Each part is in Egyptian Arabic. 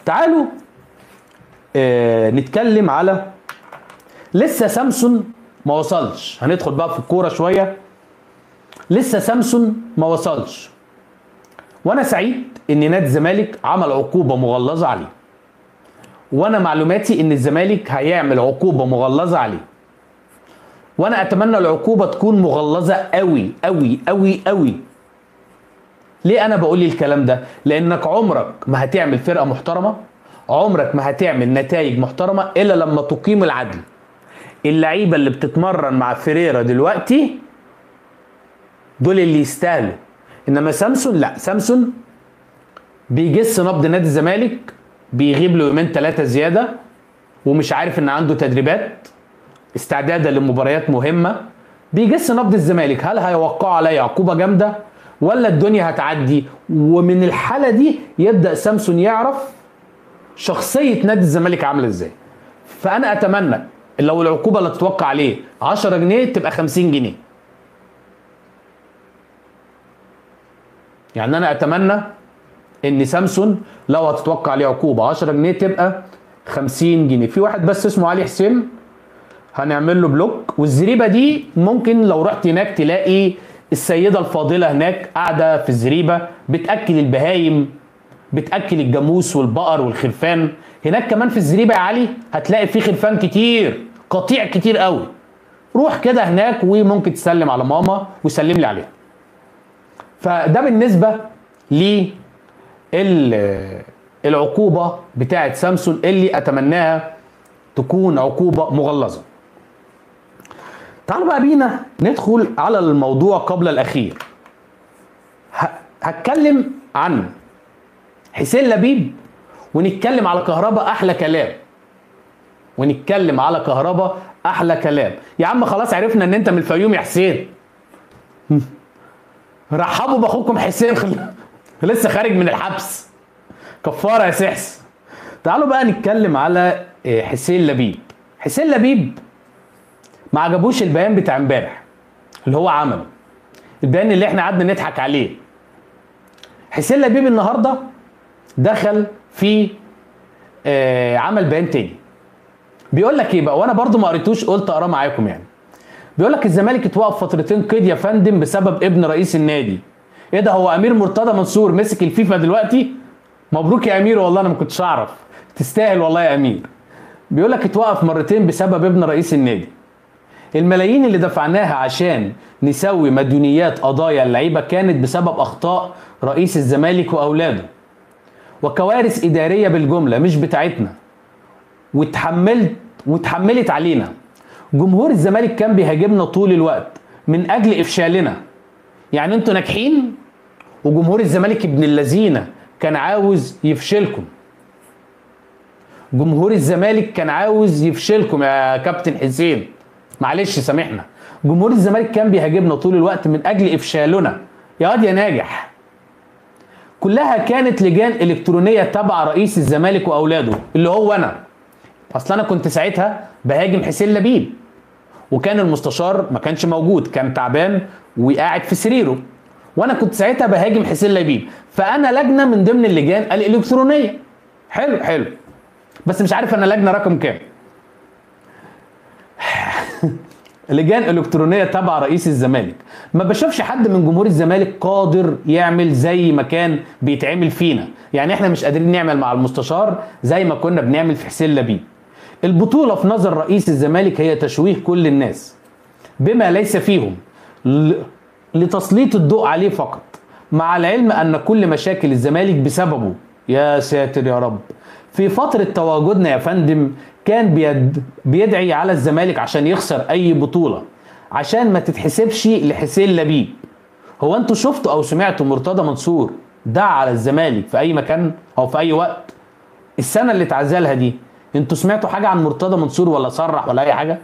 تعالوا آه نتكلم على لسه سامسون ما وصلش هندخل بقى في الكوره شويه لسه سامسون ما وصلش وانا سعيد ان نادي الزمالك عمل عقوبه مغلظه عليه وانا معلوماتي ان الزمالك هيعمل عقوبه مغلظه عليه وانا اتمنى العقوبه تكون مغلظه قوي قوي قوي قوي ليه انا بقول لي الكلام ده لانك عمرك ما هتعمل فرقه محترمه عمرك ما هتعمل نتائج محترمه الا لما تقيم العدل اللعيبه اللي بتتمرن مع فيريرا دلوقتي دول اللي يستاهلوا انما سامسون لا سامسون بيجس نبض نادي الزمالك بيغيب له يومين ثلاثه زياده ومش عارف ان عنده تدريبات استعدادا لمباريات مهمه بيجس نبض الزمالك هل هيوقعوا عليه عقوبه جامده ولا الدنيا هتعدي ومن الحاله دي يبدا سامسون يعرف شخصيه نادي الزمالك عامله ازاي فانا اتمنى لو العقوبه اللي تتوقع عليه 10 جنيه تبقى 50 جنيه يعني انا اتمنى ان سامسون لو هتتوقع عليه عقوبه 10 جنيه تبقى 50 جنيه في واحد بس اسمه علي حسين هنعمل له بلوك والزريبه دي ممكن لو رحت هناك تلاقي السيده الفاضله هناك قاعده في الزريبه بتاكل البهايم بتاكل الجاموس والبقر والخرفان هناك كمان في الزريبه يا علي هتلاقي في خرفان كتير قطيع كتير قوي روح كده هناك وممكن تسلم على ماما وسلم لي عليها فده بالنسبه ل العقوبه بتاعه سامسون اللي اتمناها تكون عقوبه مغلظه تعالوا بقى بينا ندخل على الموضوع قبل الاخير هتكلم عن حسين لبيب ونتكلم على كهرباء احلى كلام ونتكلم على كهرباء احلى كلام يا عم خلاص عرفنا ان انت من الفيوم يا حسين رحبوا باخوكم حسين خل... لسه خارج من الحبس كفاره يا سحس تعالوا بقى نتكلم على حسين لبيب حسين لبيب ما عجبوش البيان بتاع امبارح اللي هو عمله البيان اللي احنا قعدنا نضحك عليه حسين لبيب النهارده دخل في آه عمل بيان تاني بيقول لك ايه بقى وانا برضو ما قريتوش قلت اقراه معاكم يعني بيقول لك الزمالك اتوقف فترتين قيد يا فندم بسبب ابن رئيس النادي ايه ده هو امير مرتضى منصور مسك الفيفا دلوقتي مبروك يا امير والله انا ما كنتش اعرف تستاهل والله يا امير بيقول لك اتوقف مرتين بسبب ابن رئيس النادي الملايين اللي دفعناها عشان نسوي مديونيات قضايا اللعيبه كانت بسبب اخطاء رئيس الزمالك واولاده وكوارث اداريه بالجمله مش بتاعتنا واتحملت واتحملت علينا جمهور الزمالك كان بيهاجمنا طول الوقت من اجل افشالنا يعني انتوا ناجحين وجمهور الزمالك ابن اللذينه كان عاوز يفشلكم جمهور الزمالك كان عاوز يفشلكم يا كابتن حسين معلش سامحنا جمهور الزمالك كان بيهاجمنا طول الوقت من اجل افشالنا يا واد يا ناجح كلها كانت لجان الكترونيه تبع رئيس الزمالك واولاده اللي هو انا اصل انا كنت ساعتها بهاجم حسين لبيب وكان المستشار ما كانش موجود كان تعبان وقاعد في سريره وانا كنت ساعتها بهاجم حسين لبيب فانا لجنه من ضمن اللجان الالكترونيه حلو حلو بس مش عارف انا لجنه رقم كام لجان الكترونيه تبع رئيس الزمالك ما بشوفش حد من جمهور الزمالك قادر يعمل زي ما كان بيتعمل فينا يعني احنا مش قادرين نعمل مع المستشار زي ما كنا بنعمل في حسين لبيب البطوله في نظر رئيس الزمالك هي تشويه كل الناس بما ليس فيهم لتسليط الضوء عليه فقط مع العلم ان كل مشاكل الزمالك بسببه يا ساتر يا رب في فترة تواجدنا يا فندم كان بيد بيدعي على الزمالك عشان يخسر أي بطولة عشان ما تتحسبش لحسين لبيب هو انتوا شفتوا أو سمعتوا مرتضى منصور دعا على الزمالك في أي مكان أو في أي وقت السنة اللي اتعزلها دي انتوا سمعتوا حاجة عن مرتضى منصور ولا صرح ولا أي حاجة؟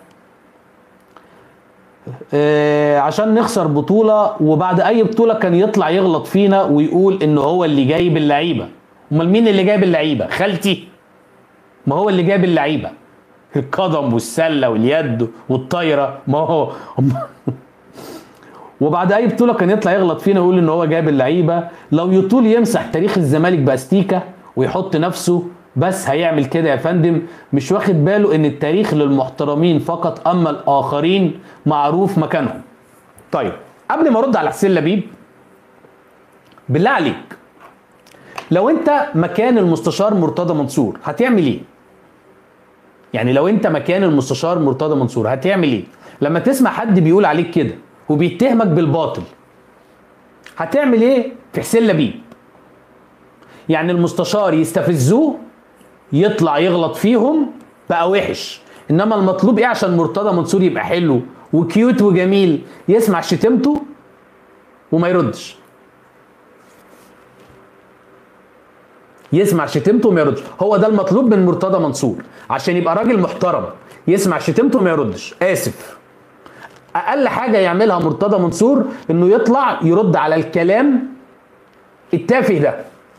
آه عشان نخسر بطولة وبعد أي بطولة كان يطلع يغلط فينا ويقول إن هو اللي جايب اللعيبة امال مين اللي جايب اللعيبه خالتي ما هو اللي جايب اللعيبه القدم والسله واليد والطايره ما هو وبعد اي بطوله كان يطلع يغلط فينا ويقول ان هو جايب اللعيبه لو يطول يمسح تاريخ الزمالك باستيكه ويحط نفسه بس هيعمل كده يا فندم مش واخد باله ان التاريخ للمحترمين فقط اما الاخرين معروف مكانهم طيب قبل ما ارد على حسين لبيب بالله عليك لو انت مكان المستشار مرتضى منصور هتعمل ايه يعني لو انت مكان المستشار مرتضى منصور هتعمل ايه لما تسمع حد بيقول عليك كده وبيتهمك بالباطل هتعمل ايه في حسين لبيب يعني المستشار يستفزوه يطلع يغلط فيهم بقى وحش انما المطلوب ايه عشان مرتضى منصور يبقى حلو وكيوت وجميل يسمع شتمته وما يردش يسمع شتمته وما يردش هو ده المطلوب من مرتضى منصور عشان يبقى راجل محترم يسمع شتمته وما يردش اسف اقل حاجه يعملها مرتضى منصور انه يطلع يرد على الكلام التافه ده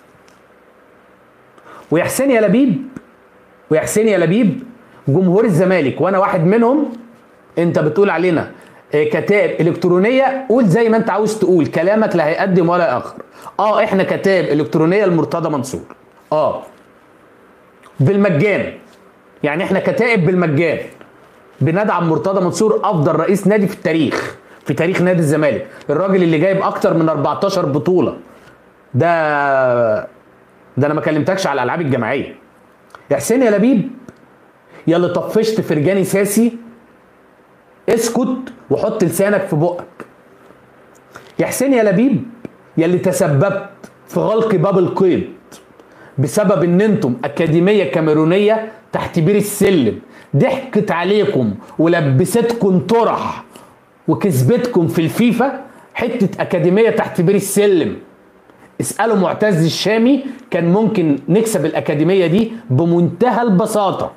ويا حسين يا لبيب ويا حسين يا لبيب جمهور الزمالك وانا واحد منهم انت بتقول علينا آه، كتائب الكترونيه قول زي ما انت عاوز تقول كلامك لا هيقدم ولا ياخر اه احنا كتائب الكترونيه لمرتضى منصور اه بالمجان يعني احنا كتائب بالمجان بندعم مرتضى منصور افضل رئيس نادي في التاريخ في تاريخ نادي الزمالك الراجل اللي جايب اكتر من 14 بطوله ده ده انا ما كلمتكش على الالعاب الجماعيه يا حسين يا لبيب يا اللي طفشت فرجاني ساسي اسكت وحط لسانك في بقك يا حسين يا لبيب يا اللي تسببت في غلق باب القيد بسبب ان انتم اكاديميه كاميرونيه تحت بير السلم ضحكت عليكم ولبستكم طرح وكسبتكم في الفيفا حته اكاديميه تحت بير السلم اسالوا معتز الشامي كان ممكن نكسب الاكاديميه دي بمنتهى البساطه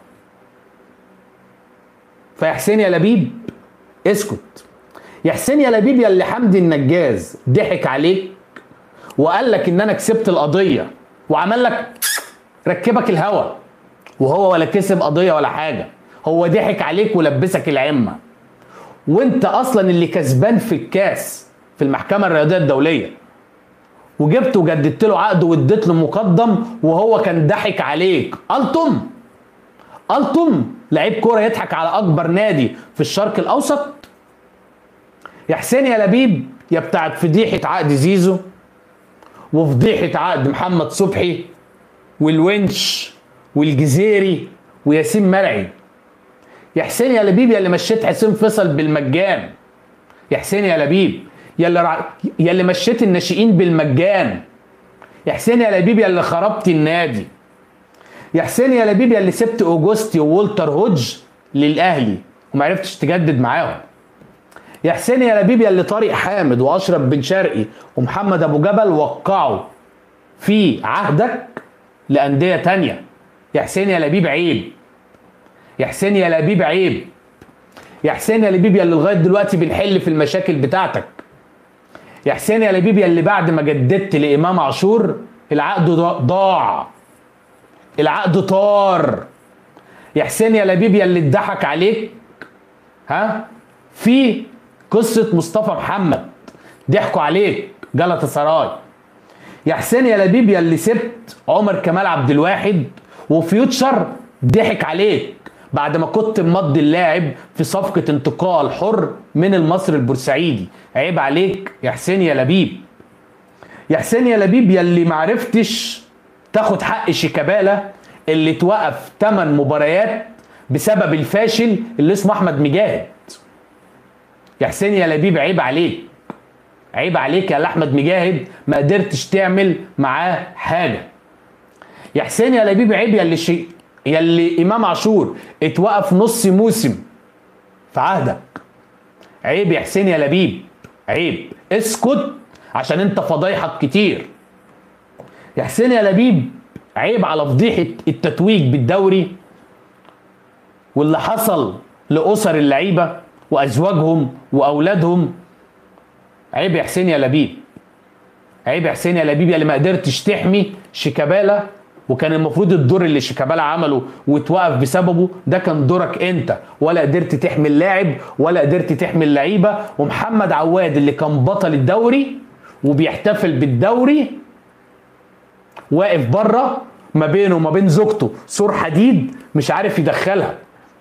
فيا حسين يا لبيب اسكت يا حسين يا لبيب يا اللي حمدي النجاز ضحك عليك وقال لك ان انا كسبت القضيه وعمل لك ركبك الهوا وهو ولا كسب قضيه ولا حاجه هو ضحك عليك ولبسك العمه وانت اصلا اللي كسبان في الكاس في المحكمه الرياضيه الدوليه وجبت وجددت له عقد واديت له مقدم وهو كان ضحك عليك التم التم لعيب كوره يضحك على اكبر نادي في الشرق الاوسط يا حسين يا لبيب يا بتاعت فضيحه عقد زيزو وفضيحه عقد محمد صبحي والونش والجزيري وياسين مرعي يا حسين يا لبيب يا اللي مشيت حسين فيصل بالمجان يا حسين يا لبيب يا اللي رع... يا اللي مشيت الناشئين بالمجان يا حسين يا لبيب يا اللي خربت النادي يا حسين يا لبيب يا اللي سبت اوجوستي وولتر هودج للاهلي وما عرفتش تجدد معاهم يا حسين يا لبيب يا اللي طارق حامد واشرف بن شرقي ومحمد ابو جبل وقعوا في عهدك لانديه تانية يا حسين يا لبيب عيب يا حسين يا لبيب عيب يا حسين يا لبيب يا اللي لغايه دلوقتي بنحل في المشاكل بتاعتك يا حسين يا لبيب يا اللي بعد ما جددت لامام عاشور العقد ضاع العقد طار يا حسين يا لبيب يا اللي اتضحك عليك ها في قصه مصطفى محمد ضحكوا عليك جلطة سراي يا حسين يا لبيب يا اللي سبت عمر كمال عبد الواحد وفيوتشر ضحك عليك بعد ما كنت مضي اللاعب في صفقة انتقال حر من المصري البورسعيدي عيب عليك يا حسين يا لبيب يا حسين يا لبيب يا اللي معرفتش تاخد حق شيكابالا اللي توقف 8 مباريات بسبب الفاشل اللي اسمه احمد مجاهد يا حسين يا لبيب عيب عليك عيب عليك يا احمد مجاهد ما قدرتش تعمل معاه حاجه يا حسين يا لبيب عيب يا اللي شي... يا اللي امام عاشور اتوقف نص موسم في عهدك عيب يا حسين يا لبيب عيب اسكت عشان انت فضايحك كتير يا حسين يا لبيب عيب على فضيحه التتويج بالدوري واللي حصل لاسر اللعيبه وازواجهم واولادهم عيب يا حسين يا لبيب عيب يا حسين يا لبيب يا اللي ما قدرتش تحمي شيكابالا وكان المفروض الدور اللي شيكابالا عمله واتوقف بسببه ده كان دورك انت ولا قدرت تحمي اللاعب ولا قدرت تحمي اللعيبه ومحمد عواد اللي كان بطل الدوري وبيحتفل بالدوري واقف بره ما بينه وما بين زوجته سور حديد مش عارف يدخلها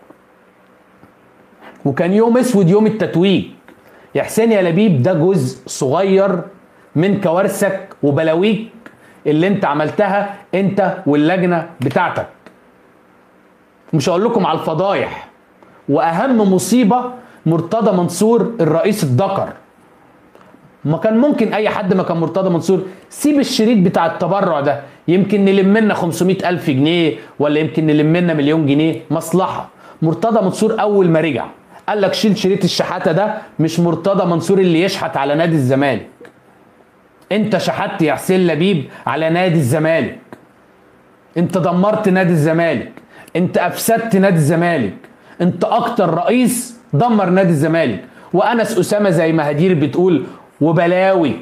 وكان يوم اسود يوم التتويج يا حسين يا لبيب ده جزء صغير من كوارثك وبلاويك اللي انت عملتها انت واللجنه بتاعتك مش هقول لكم على الفضايح واهم مصيبه مرتضى منصور الرئيس الدكر ما كان ممكن اي حد ما كان مرتضى منصور سيب الشريط بتاع التبرع ده يمكن نلم لنا 500 الف جنيه ولا يمكن نلم لنا مليون جنيه مصلحه مرتضى منصور اول ما رجع قال لك شيل شريط الشحاته ده مش مرتضى منصور اللي يشحت على نادي الزمالك انت شحت يا حسين لبيب على نادي الزمالك انت دمرت نادي الزمالك انت افسدت نادي الزمالك انت اكتر رئيس دمر نادي الزمالك وانس اسامه زي ما هدير بتقول وبلاوي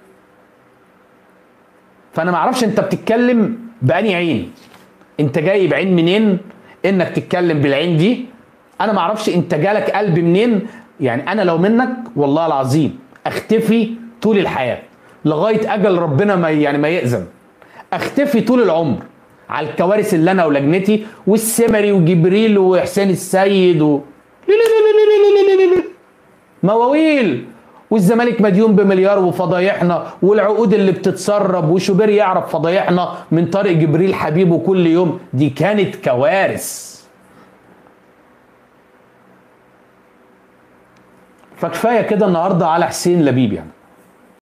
فانا ما اعرفش انت بتتكلم باني عين انت جايب عين منين انك تتكلم بالعين دي انا ما اعرفش انت جالك قلب منين يعني انا لو منك والله العظيم اختفي طول الحياه لغايه اجل ربنا ما يعني ما يأذن اختفي طول العمر على الكوارث اللي انا ولجنتي والسمري وجبريل وحسين السيد و مواويل والزمالك مديون بمليار وفضايحنا والعقود اللي بتتسرب وشوبير يعرف فضايحنا من طارق جبريل حبيبه كل يوم دي كانت كوارث فكفايه كده النهارده على حسين لبيب يعني